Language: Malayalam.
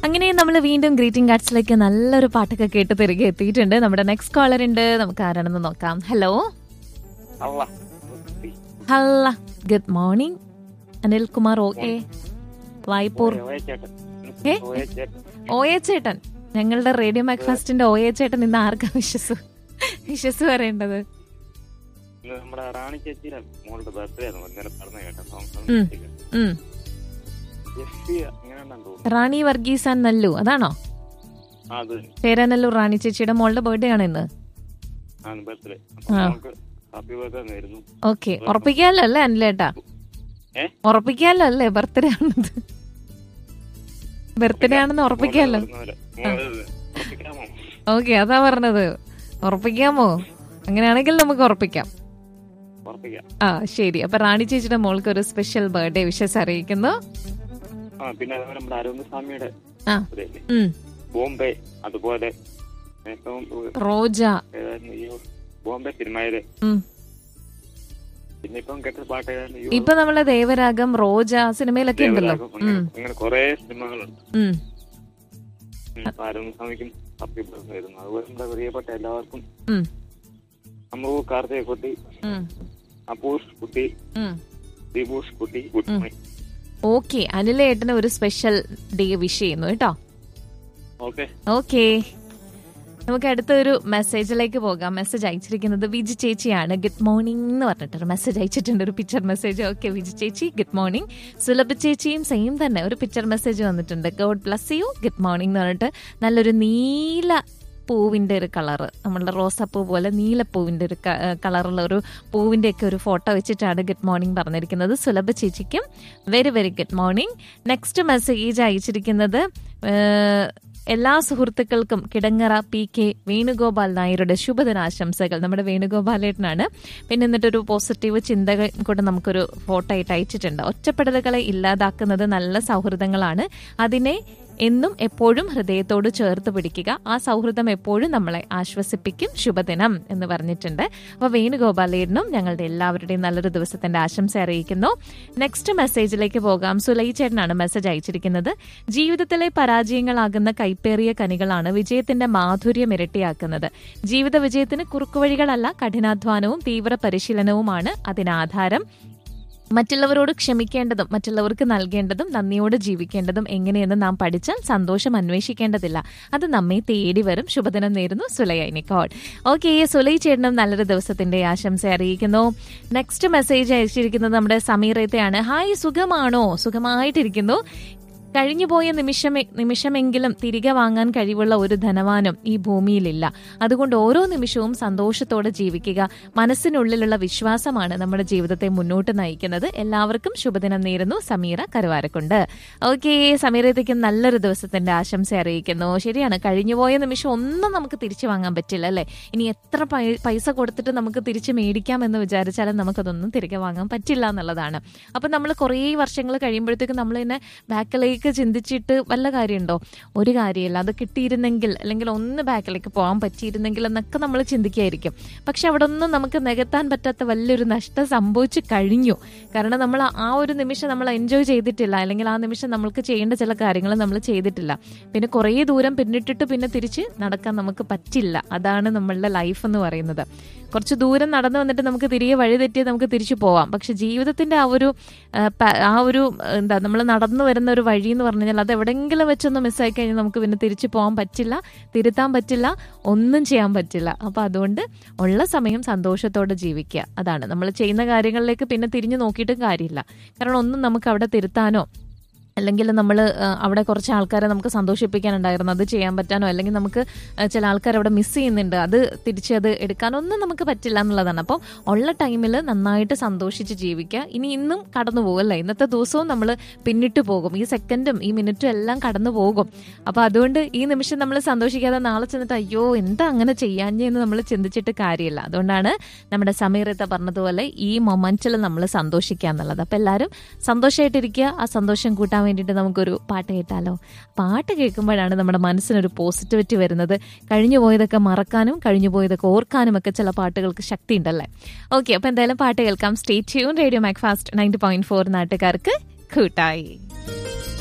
അങ്ങനെ നമ്മൾ വീണ്ടും ഗ്രീറ്റിംഗ് കാർഡ്സിലേക്ക് നല്ലൊരു പാട്ടൊക്കെ കേട്ട് തിരികെ എത്തിയിട്ടുണ്ട് നമ്മുടെ നെക്സ്റ്റ് കോളർ ഉണ്ട് നമുക്ക് ആരാണെന്ന് നോക്കാം ഹലോ അല്ല ഹല്ല ഗുഡ് മോർണിംഗ് അനിൽ കുമാർ ഓ എ വായ്പൂർ ഏ? ഒ എ ചേട്ടൻ ഞങ്ങളുടെ റേഡിയോ മാക്ഫാസ്റ്റിന്റെ ഒ എ ചേട്ടൻ ഇന്ന് ആർക്കാ വിശ്വസ് വിശ്വസ് പറയേണ്ടത് നമ്മുടെ റാണി ചേച്ചിയുടെ മോളുടെ ബർത്ത്ഡേ ആയിരുന്നു ഇന്നലെ പറഞ്ഞ കേട്ടോ ഉം. ഉം ജെസ്സി അങ്ങനെയാണെന്ന് തോന്നുന്നു റാണി വർഗീസ് ആൻഡ് നല്ലു അതാണോ ആ, അത് ചേരാനല്ലൂർ റാണി ചേച്ചിയുടെ മോളുടെ ബർത്ത്ഡേ ആണ് ഇന്ന് ആണ് ബർത്ത്ഡേ ആ. നമുക്ക് ഹാപ്പി ബർത്ത്ഡേ ആയിരുന്നു ഓക്കെ ഉറപ്പിക്കാമല്ലോ അല്ലേ അനിലേട്ടാ ഏ? ഉറപ്പിക്കാമല്ലോ അല്ലേ ബർത്ത്ഡേ ആണെന്ന് ബർത്ത്ഡേ ആണെന്ന് ഉറപ്പിക്കാമല്ലോ ഉറപ്പിക്കാമോ ഓക്കെ അതാ പറഞ്ഞത് ഉറപ്പിക്കാമോ അങ്ങനെയാണെങ്കിൽ നമുക്ക് ഉറപ്പിക്കാം ഉറപ്പിക്കാം ആ ശരി അപ്പൊ റാണി ചേച്ചിയുടെ മോൾക്ക് ഒരു സ്പെഷ്യൽ ബർത്ത്ഡേ വിഷസ് അറിയിക്കുന്നു ആ പിന്നെ അതുപോലെ നമ്മുടെ അരവിന്ദസ്വാമിയുടെ ആ. birthday അല്ലേ? ഉം. ബോംബെ അതുപോലെ ഏറ്റവും റോജ ഏതായിരുന്നു ഈ ബോംബെ സിനിമയിലെ ഉം. പിന്നെ ഇപ്പം കേട്ട പാട്ട് ഏതായിരുന്നു ഈ ഇപ്പൊ നമ്മളെ ദേവരാഗം റോജ സിനിമയിലൊക്കെ ഉണ്ടല്ലോ ദേവരാഗം, അങ്ങനെ ഉം, അങ്ങനെ കുറെ സിനിമകളുണ്ട് ഉം. അരവിന്ദസ്വാമിക്കും ഹാപ്പി ബർത്ത്ഡേ ആയിരുന്നു അതുപോലെ നമ്മുടെ പ്രിയപ്പെട്ട എല്ലാവർക്കും ഉം, അമ്മു കാർത്തിക കുട്ടി ഉം, അപ്പൂഷ് കുട്ടി ഉം. ദീപൂഷ് കുട്ടി ഗുഡ് ഉം. മോർണിംഗ് ഓക്കെ അനിലേട്ടന് ഒരു സ്പെഷ്യൽ ഡേ വിഷ് ചെയ്യുന്നു കേട്ടോ ഓക്കെ ഓക്കെ നമുക്ക് അടുത്തൊരു മെസ്സേജിലേക്ക് പോകാം മെസ്സേജ് അയച്ചിരിക്കുന്നത് വിജി ചേച്ചിയാണ് ഗുഡ് മോർണിംഗ് എന്ന് പറഞ്ഞിട്ടൊരു മെസ്സേജ് അയച്ചിട്ടുണ്ട് ഒരു പിക്ചർ മെസ്സേജ് ഓക്കെ വിജി ചേച്ചി ഗുഡ് മോർണിംഗ് സുലഭ ചേച്ചിയും സെയിം തന്നെ ഒരു പിക്ചർ മെസ്സേജ് വന്നിട്ടുണ്ട് God bless you good morning എന്ന് പറഞ്ഞിട്ട് നല്ലൊരു നീല പൂവിന്റെ ഒരു കളറ് നമ്മളുടെ റോസാപ്പൂ പോലെ നീലപ്പൂവിന്റെ ഒരു കളറുള്ള ഒരു പൂവിന്റെ ഒക്കെ ഒരു ഫോട്ടോ വെച്ചിട്ടാണ് ഗുഡ് മോർണിംഗ് പറഞ്ഞിരിക്കുന്നത് സുലഭ ചേച്ചിക്കും very very good morning next message അയച്ചിരിക്കുന്നത് ഏഹ്, എല്ലാ സുഹൃത്തുക്കൾക്കും കിടങ്ങറ പി കെ വേണുഗോപാൽ നായരുടെ ശുഭദിനാശംസകൾ നമ്മുടെ വേണുഗോപാലേട്ടനാണ് പിന്നെ എന്നിട്ടൊരു പോസിറ്റീവ് ചിന്തകൾ കൊണ്ട് നമുക്കൊരു ഫോട്ടോ ആയിട്ട് അയച്ചിട്ടുണ്ട് ഒറ്റപ്പെടലുകളെ ഇല്ലാതാക്കുന്നത് നല്ല സൗഹൃദങ്ങളാണ് അതിനെ എന്നും എപ്പോഴും ഹൃദയത്തോട് ചേർത്ത് പിടിക്കുക ആ സൗഹൃദം എപ്പോഴും നമ്മളെ ആശ്വസിപ്പിക്കും ശുഭദിനം എന്ന് പറഞ്ഞിട്ടുണ്ട് അപ്പോൾ വേണുഗോപാലേട്ടനും ഞങ്ങളുടെ എല്ലാവരുടെയും നല്ലൊരു ദിവസത്തിന്റെ ആശംസ അറിയിക്കുന്നു നെക്സ്റ്റ് മെസ്സേജിലേക്ക് പോകാം സുലൈ ചേട്ടനാണ് മെസ്സേജ് അയച്ചിരിക്കുന്നത് ജീവിതത്തിലെ പരാജയങ്ങളാകുന്ന കൈപ്പേറിയ കനികളാണ് വിജയത്തിന്റെ മാധുര്യം ഇരട്ടിയാക്കുന്നത് ജീവിത വിജയത്തിന് കുറുക്കുവഴികളല്ല കഠിനാധ്വാനവും തീവ്ര പരിശീലനവുമാണ് അതിനാധാരം മറ്റുള്ളവരോട് ക്ഷമിക്കേണ്ടതും മറ്റുള്ളവർക്ക് നൽകേണ്ടതും നന്ദിയോടെ ജീവിക്കേണ്ടതും എങ്ങനെയെന്ന് നാം പഠിച്ചാൽ സന്തോഷം അന്വേഷിക്കേണ്ടതില്ല അത് നമ്മെ തേടി വരും ശുഭദിനം നേരുന്നു സുലൈ നിക്കോൾ ഓക്കെ സുലൈ ചേട്ടനും നല്ലൊരു ദിവസത്തിന്റെ ആശംസ അറിയിക്കുന്നു നെക്സ്റ്റ് മെസ്സേജ് അയച്ചിരിക്കുന്നത് നമ്മുടെ സമീറത്തെയാണ് ഹായ് സുഖമാണോ സുഖമായിട്ടിരിക്കുന്നു കഴിഞ്ഞുപോയ നിമിഷമെ നിമിഷമെങ്കിലും തിരികെ വാങ്ങാൻ കഴിവുള്ള ഒരു ധനവാനും ഈ ഭൂമിയിലില്ല അതുകൊണ്ട് ഓരോ നിമിഷവും സന്തോഷത്തോടെ ജീവിക്കുക മനസ്സിനുള്ളിലുള്ള വിശ്വാസമാണ് നമ്മുടെ ജീവിതത്തെ മുന്നോട്ട് നയിക്കുന്നത് എല്ലാവർക്കും ശുഭദിനം നേരുന്നു സമീറ കരുവാരക്കുണ്ട് ഓക്കെ സമീറത്തേക്കും നല്ലൊരു ദിവസത്തിന്റെ ആശംസ അറിയിക്കുന്നു ശരിയാണ് കഴിഞ്ഞുപോയ നിമിഷം ഒന്നും നമുക്ക് തിരിച്ചു വാങ്ങാൻ പറ്റില്ല അല്ലേ ഇനി എത്ര പൈ- പൈസ കൊടുത്തിട്ട് നമുക്ക് തിരിച്ച് മേടിക്കാം എന്ന് വിചാരിച്ചാലും നമുക്കതൊന്നും തിരികെ വാങ്ങാൻ പറ്റില്ല എന്നുള്ളതാണ് അപ്പൊ നമ്മൾ കുറേ വർഷങ്ങൾ കഴിയുമ്പോഴത്തേക്കും നമ്മൾ തന്നെ ബാക്കിലേക്ക് ചിന്തിച്ചിട്ട് വല്ല കാര്യമുണ്ടോ ഒരു കാര്യമില്ല അത് കിട്ടിയിരുന്നെങ്കിൽ അല്ലെങ്കിൽ ഒന്ന് ബാക്കിലേക്ക് പോകാൻ പറ്റിയിരുന്നെങ്കിൽ എന്നൊക്കെ നമ്മൾ ചിന്തിക്കായിരിക്കും പക്ഷെ അവിടെ ഒന്നും നമുക്ക് നികത്താൻ പറ്റാത്ത വലിയൊരു നഷ്ടം സംഭവിച്ചു കഴിഞ്ഞു കാരണം നമ്മൾ ആ ഒരു നിമിഷം നമ്മൾ എൻജോയ് ചെയ്തിട്ടില്ല അല്ലെങ്കിൽ ആ നിമിഷം നമ്മൾക്ക് ചെയ്യേണ്ട ചില കാര്യങ്ങൾ നമ്മൾ ചെയ്തിട്ടില്ല പിന്നെ കുറേ ദൂരം പിന്നിട്ടിട്ട് പിന്നെ തിരിച്ച് നടക്കാൻ നമുക്ക് പറ്റില്ല അതാണ് നമ്മളുടെ ലൈഫ് എന്ന് പറയുന്നത് കുറച്ച് ദൂരം നടന്നു വന്നിട്ട് നമുക്ക് തിരികെ വഴി തെറ്റി നമുക്ക് തിരിച്ചു പോവാം പക്ഷെ ജീവിതത്തിന്റെ ആ ഒരു ആ, പ- ആ ഒരു എന്താ നമ്മൾ നടന്നു വരുന്ന ഒരു വഴി എന്ന് പറഞ്ഞു കഴിഞ്ഞാൽ അത് എവിടെയെങ്കിലും വെച്ചൊന്ന് മിസ്സായി കഴിഞ്ഞാൽ നമുക്ക് പിന്നെ തിരിച്ചു പോകാൻ പറ്റില്ല തിരുത്താൻ പറ്റില്ല ഒന്നും ചെയ്യാൻ പറ്റില്ല അപ്പൊ അതുകൊണ്ട് ഉള്ള സമയം സന്തോഷത്തോടെ ജീവിക്കുക അതാണ് നമ്മൾ ചെയ്യുന്ന കാര്യങ്ങളിലേക്ക് പിന്നെ തിരിഞ്ഞു നോക്കിയിട്ടും കാര്യമില്ല കാരണം ഒന്നും നമുക്ക് അവിടെ തിരുത്താനോ അല്ലെങ്കിൽ നമ്മൾ അവിടെ കുറച്ച് ആൾക്കാരെ നമുക്ക് സന്തോഷിപ്പിക്കാനുണ്ടായിരുന്നു അത് ചെയ്യാൻ പറ്റാനോ അല്ലെങ്കിൽ നമുക്ക് ആ, ചില ആൾക്കാർ അവിടെ മിസ് ചെയ്യുന്നുണ്ട് അത് തിരിച്ച് അത് എടുക്കാനോ ഒന്നും നമുക്ക് പറ്റില്ല എന്നുള്ളതാണ് അപ്പോൾ ഉള്ള ടൈമിൽ നന്നായിട്ട് സന്തോഷിച്ച് ജീവിക്കുക ഇനി ഇന്നും കടന്നു പോകും അല്ലേ ഇന്നത്തെ ദിവസവും നമ്മൾ പിന്നിട്ട് പോകും ഈ സെക്കൻഡും ഈ മിനിറ്റും എല്ലാം കടന്നു പോകും അപ്പോൾ അതുകൊണ്ട് ഈ നിമിഷം നമ്മൾ സന്തോഷിക്കാതെ നാളെ ചെന്നിട്ട് അയ്യോ എന്താ അങ്ങനെ ചെയ്യാഞ്ഞെന്ന് നമ്മൾ ചിന്തിച്ചിട്ട് കാര്യമില്ല അതുകൊണ്ടാണ് നമ്മുടെ സമീറത്ത പറഞ്ഞതുപോലെ ഈ മൊമെന്റിൽ നമ്മൾ സന്തോഷിക്കുക എന്നുള്ളത് അപ്പോൾ എല്ലാവരും സന്തോഷമായിട്ടിരിക്കുക ആ സന്തോഷം കൂട്ടാൻ വേണ്ടിയിട്ട് നമുക്കൊരു പാട്ട് കേട്ടാലോ പാട്ട് കേൾക്കുമ്പോഴാണ് നമ്മുടെ മനസ്സിനൊരു പോസിറ്റിവിറ്റി വരുന്നത് കഴിഞ്ഞു പോയതൊക്കെ മറക്കാനും കഴിഞ്ഞു പോയതൊക്കെ ഓർക്കാനും ഒക്കെ ചില പാട്ടുകൾക്ക് ശക്തി ഉണ്ടല്ലേ ഓക്കെ അപ്പൊ എന്തായാലും പാട്ട് കേൾക്കാം stay tune radio MACFAST ninety point four നാട്ടുകാർക്ക് കൂട്ടായി